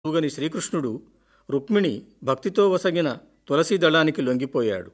ఊగని శ్రీకృష్ణుడు రుక్మిణి భక్తితో వసగిన తులసి దళానికి లొంగిపోయాడు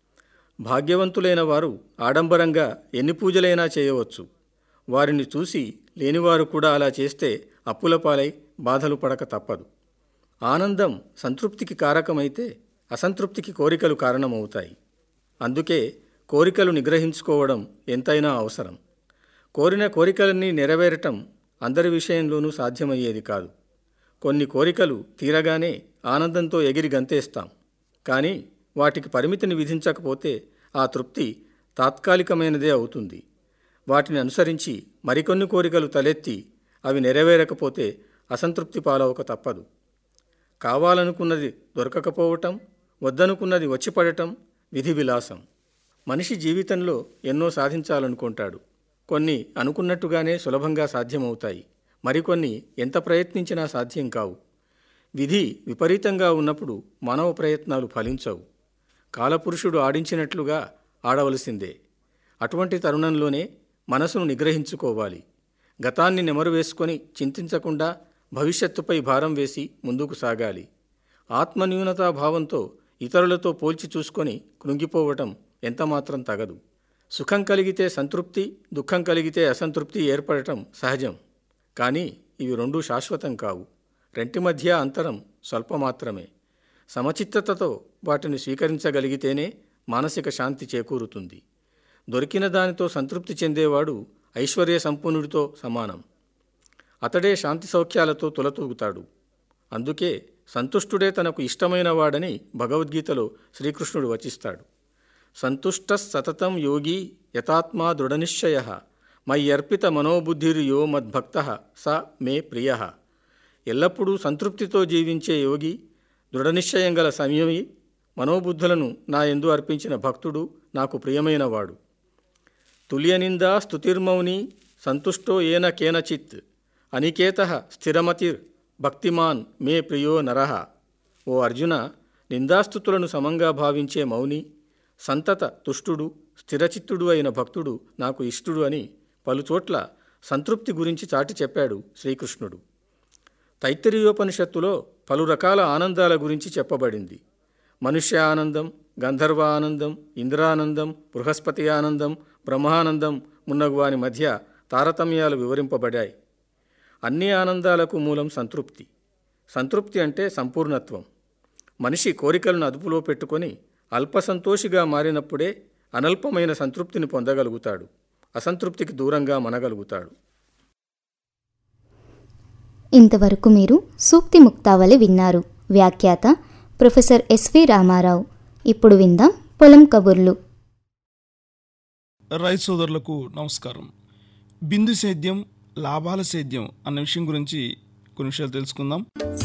భాగ్యవంతులైన వారు ఆడంబరంగా ఎన్ని పూజలైనా చేయవచ్చు వారిని చూసి లేనివారు కూడా అలా చేస్తే అప్పుల పాలై బాధలు పడక తప్పదు ఆనందం సంతృప్తికి కారకమైతే అసంతృప్తికి కోరికలు కారణమవుతాయి అందుకే కోరికలు నిగ్రహించుకోవడం ఎంతైనా అవసరం కోరిన కోరికలన్నీ నెరవేరటం అందరి విషయంలోనూ సాధ్యమయ్యేది కాదు కొన్ని కోరికలు తీరగానే ఆనందంతో ఎగిరి గంతేస్తాం కానీ వాటికి పరిమితిని విధించకపోతే ఆ తృప్తి తాత్కాలికమైనదే అవుతుంది వాటిని అనుసరించి మరికొన్ని కోరికలు తలెత్తి అవి నెరవేరకపోతే అసంతృప్తి పాలవక తప్పదు కావాలనుకున్నది దొరకకపోవటం వద్దనుకున్నది వచ్చిపడటం విధి విలాసం మనిషి జీవితంలో ఎన్నో సాధించాలనుకుంటాడు కొన్ని అనుకున్నట్టుగానే సులభంగా సాధ్యమవుతాయి మరికొన్ని ఎంత ప్రయత్నించినా సాధ్యం కావు విధి విపరీతంగా ఉన్నప్పుడు మానవ ప్రయత్నాలు ఫలించవు కాలపురుషుడు ఆడించినట్లుగా ఆడవలసిందే అటువంటి తరుణంలోనే మనసును నిగ్రహించుకోవాలి గతాన్ని నెమరు వేసుకొని చింతించకుండా భవిష్యత్తుపై భారం వేసి ముందుకు సాగాలి ఆత్మన్యూనతా భావంతో ఇతరులతో పోల్చి చూసుకొని కృంగిపోవటం ఎంతమాత్రం తగదు సుఖం కలిగితే సంతృప్తి దుఃఖం కలిగితే అసంతృప్తి ఏర్పడటం సహజం కానీ ఇవి రెండూ శాశ్వతం కావు రెంటి మధ్య అంతరం స్వల్ప మాత్రమే సమచిత్తతతో వాటిని స్వీకరించగలిగితేనే మానసిక శాంతి చేకూరుతుంది దొరికిన దానితో సంతృప్తి చెందేవాడు ఐశ్వర్య సంపన్నుడితో సమానం అతడే శాంతి సౌఖ్యాలతో తులతూగుతాడు అందుకే సంతుష్టుడే తనకు ఇష్టమైన వాడని భగవద్గీతలో శ్రీకృష్ణుడు వచిస్తాడు సంతుష్ట సతతం యోగి యథాత్మా దృఢనిశ్చయ మయ్యర్పిత మనోబుద్ధిర్యో మద్భక్త స మే ప్రియ ఎల్లప్పుడూ సంతృప్తితో జీవించే యోగి దృఢనిశ్చయం గల సంయమి మనోబుద్ధులను నా ఎందు అర్పించిన భక్తుడు నాకు ప్రియమైనవాడు తుల్యనిందా స్తుతిర్మౌని సంతుష్టో ఏన కేనచిత్ అనికేత స్థిరమతిర్ భక్తిమాన్ మే ప్రియో నరహ ఓ అర్జున నిందాస్తుతులను సమంగా భావించే మౌని సంతత తుష్టుడు స్థిరచిత్తుడు అయిన భక్తుడు నాకు ఇష్టుడు అని పలుచోట్ల సంతృప్తి గురించి చాటి చెప్పాడు శ్రీకృష్ణుడు తైత్తిరీయోపనిషత్తులో పలు రకాల ఆనందాల గురించి చెప్పబడింది మనుష్య ఆనందం గంధర్వ ఆనందం ఇంద్రానందం బృహస్పతి ఆనందం బ్రహ్మానందం మున్నగు వాని మధ్య తారతమ్యాలు వివరింపబడాయి అన్ని ఆనందాలకు మూలం సంతృప్తి సంతృప్తి అంటే సంపూర్ణత్వం మనిషి కోరికలను అదుపులో పెట్టుకొని అల్పసంతోషిగా మారినప్పుడే అనల్పమైన సంతృప్తిని పొందగలుగుతాడు అసంతృప్తికి దూరంగా మనగలుగుతాడు ఇంతవరకు మీరు సూక్తి ముక్తావళి విన్నారు వ్యాఖ్యాత ప్రొఫెసర్ ఎస్వి రామారావు ఇప్పుడు విందాం పొలం కబుర్లు రైతు సోదరులకు నమస్కారం బిందు సేద్యం లాభాల సేద్యం అన్న విషయం గురించి కొన్ని విషయాలు తెలుసుకుందాం